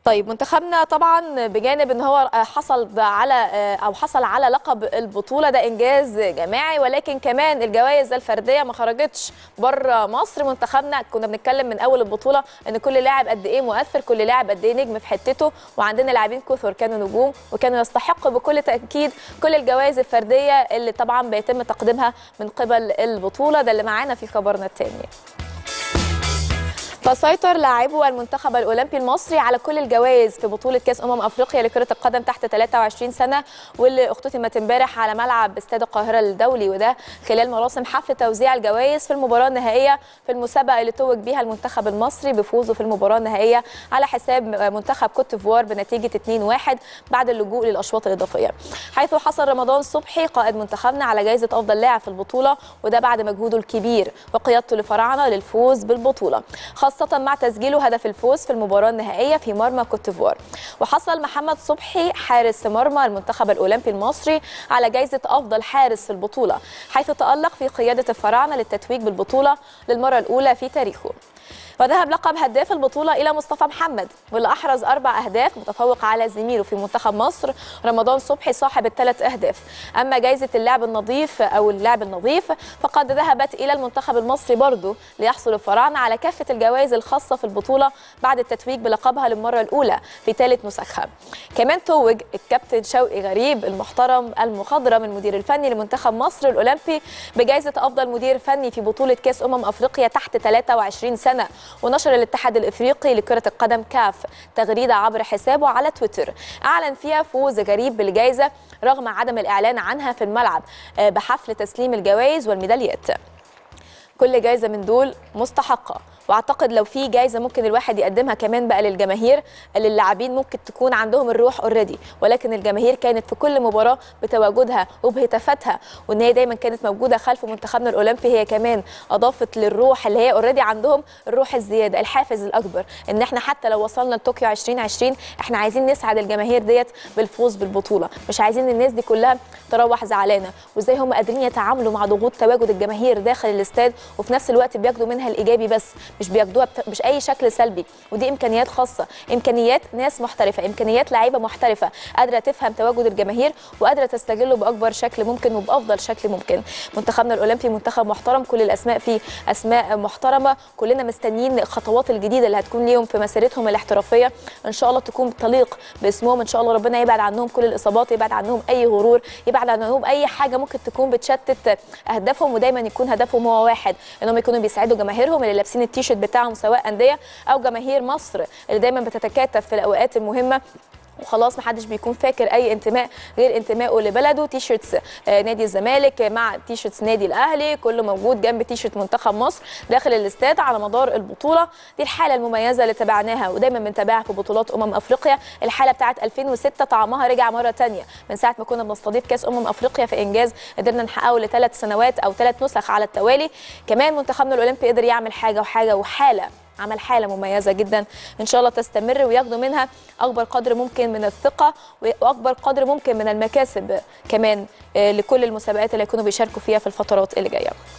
طيب منتخبنا طبعا بجانب ان هو حصل على او حصل على لقب البطوله ده انجاز جماعي ولكن كمان الجوائز الفرديه ما خرجتش بره مصر منتخبنا كنا بنتكلم من اول البطوله ان كل لاعب قد ايه مؤثر كل لاعب قد ايه نجم في حتته وعندنا لاعبين كثر كانوا نجوم وكانوا يستحقوا بكل تاكيد كل الجوائز الفرديه اللي طبعا بيتم تقديمها من قبل البطوله ده اللي معانا في خبرنا الثاني فسيطر لاعبو المنتخب الاولمبي المصري على كل الجوائز في بطوله كاس امم افريقيا لكره القدم تحت 23 سنه واللي اختتمت امبارح على ملعب استاد القاهره الدولي وده خلال مراسم حفل توزيع الجوائز في المباراه النهائيه في المسابقه اللي توج بيها المنتخب المصري بفوزه في المباراه النهائيه على حساب منتخب كوت ديفوار بنتيجه 2-1 بعد اللجوء للاشواط الاضافيه حيث حصل رمضان صبحي قائد منتخبنا على جائزه افضل لاعب في البطوله وده بعد مجهوده الكبير وقيادته لفراعنه للفوز بالبطوله خاصة مع تسجيله هدف الفوز في المباراة النهائية في مرمى كوت ديفوار وحصل محمد صبحي حارس مرمى المنتخب الأولمبي المصري على جائزة أفضل حارس في البطولة حيث تألق في قيادة الفراعنة للتتويج بالبطولة للمرة الأولى في تاريخه وذهب لقب هداف البطولة إلى مصطفى محمد واللي أحرز أربع أهداف متفوق على زميله في منتخب مصر رمضان صبحي صاحب الثلاث أهداف أما جائزة اللاعب النظيف أو اللاعب النظيف فقد ذهبت إلى المنتخب المصري برضه ليحصل الفراعنة على كافة الجوائز الخاصة في البطولة بعد التتويج بلقبها للمرة الأولى في ثالث نسخها كمان توج الكابتن شوقي غريب المحترم المخضرم المدير الفني لمنتخب مصر الأولمبي بجائزة أفضل مدير فني في بطولة كأس أمم أفريقيا تحت 23 سنة ونشر الاتحاد الافريقي لكره القدم كاف تغريده عبر حسابه على تويتر اعلن فيها فوز غريب بالجائزه رغم عدم الاعلان عنها في الملعب بحفل تسليم الجوائز والميداليات كل جائزه من دول مستحقه واعتقد لو في جايزه ممكن الواحد يقدمها كمان بقى للجماهير للاعبين ممكن تكون عندهم الروح اوريدي ولكن الجماهير كانت في كل مباراه بتواجدها وبهتافاتها وان هي دايما كانت موجوده خلف منتخبنا الاولمبي هي كمان اضافت للروح اللي هي اوريدي عندهم الروح الزياده الحافز الاكبر ان احنا حتى لو وصلنا لطوكيو 2020 احنا عايزين نسعد الجماهير ديت بالفوز بالبطوله مش عايزين الناس دي كلها تروح زعلانه وازاي هم قادرين يتعاملوا مع ضغوط تواجد الجماهير داخل الاستاد وفي نفس الوقت بياخدوا منها الايجابي بس مش بياخدوها مش اي شكل سلبي ودي امكانيات خاصه امكانيات ناس محترفه امكانيات لعيبه محترفه قادره تفهم تواجد الجماهير وقادره تستغله باكبر شكل ممكن وبافضل شكل ممكن منتخبنا الاولمبي منتخب محترم كل الاسماء فيه اسماء محترمه كلنا مستنيين الخطوات الجديده اللي هتكون ليهم في مسيرتهم الاحترافيه ان شاء الله تكون تليق باسمهم ان شاء الله ربنا يبعد عنهم كل الاصابات يبعد عنهم اي غرور يبعد عنهم اي حاجه ممكن تكون بتشتت اهدافهم ودايما يكون هدفهم هو واحد انهم يكونوا بيساعدوا جماهيرهم اللي لابسين التيشيرت بتاعهم سواء انديه او جماهير مصر اللي دايما بتتكاتف في الاوقات المهمه وخلاص ما حدش بيكون فاكر اي انتماء غير انتمائه لبلده تي شيرتس نادي الزمالك مع تي شيرتس نادي الاهلي كله موجود جنب تي شيرت منتخب مصر داخل الاستاد على مدار البطوله دي الحاله المميزه اللي تابعناها ودايما بنتابعها في بطولات امم افريقيا الحاله بتاعه 2006 طعمها رجع مره ثانيه من ساعه ما كنا بنستضيف كاس امم افريقيا في انجاز قدرنا نحققه لثلاث سنوات او ثلاث نسخ على التوالي كمان منتخبنا الاولمبي قدر يعمل حاجه وحاجه وحاله عمل حاله مميزه جدا ان شاء الله تستمر وياخدوا منها اكبر قدر ممكن من الثقه واكبر قدر ممكن من المكاسب كمان لكل المسابقات اللي هيكونوا بيشاركوا فيها في الفترات اللي جايه